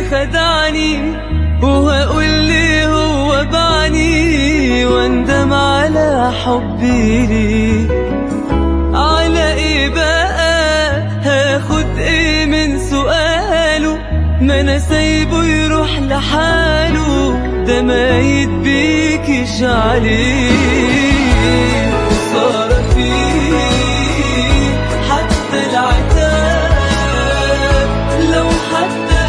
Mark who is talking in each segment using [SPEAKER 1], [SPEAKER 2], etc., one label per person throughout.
[SPEAKER 1] خدعني وهقول لي هو بعني واندم على حبي ليه على ايه بقى هاخد ايه من سؤاله ما انا سايبه يروح لحاله ده ما يدبيكش عليه خسارة فيه حتى العتاب لو حتى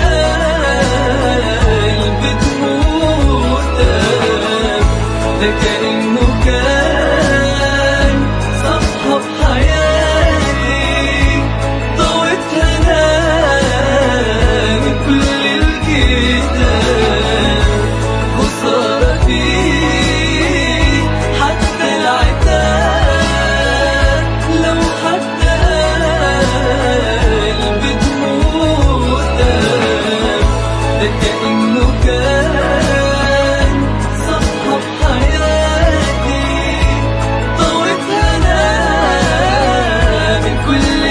[SPEAKER 1] قلبي تموت ده كأنه كان صفحة في حياتي ضويتها أنا من كل الكتاب خسارة فيه حتى العتاب لو حتى قلبي تموت ده كأنه كان صفحة في حياتي ضويتها أنا من كل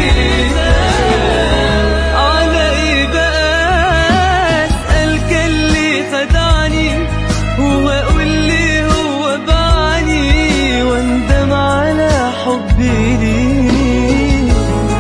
[SPEAKER 1] الكتاب على إيه بقى أسأل كان ليه خدعني وأقول لي هو باعني واندم على حبي ليه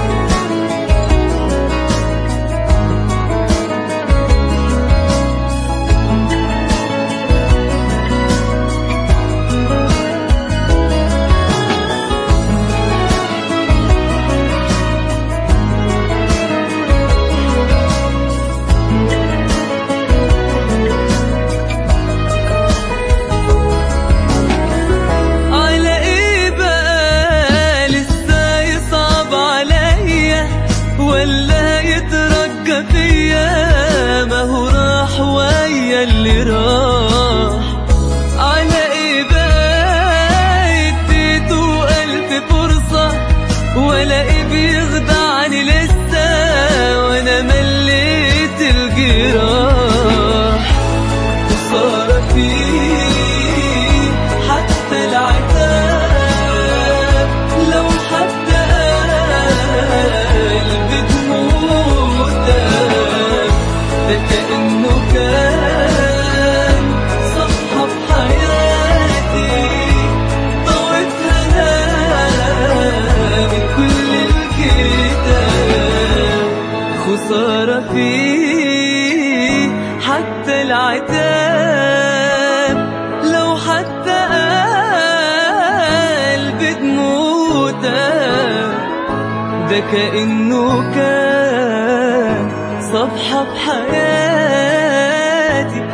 [SPEAKER 1] على ايه بقى لسه يصعب عليا ولا يترجى فيا ما هو راح ويا اللي راح على ايه بقى اديته الف فرصة ولا ايه بيخدعني لسه وانا مليت الجراح خسارة فيه حتى العتاب لو حتى قلبي تموت ده كأنه كان صفحة في حياتي ضويتها أنا من كل الكتاب خسارة فيه حتى العتاب لو حتى قلبي تموت ده كأنه كان صفحة في حياتي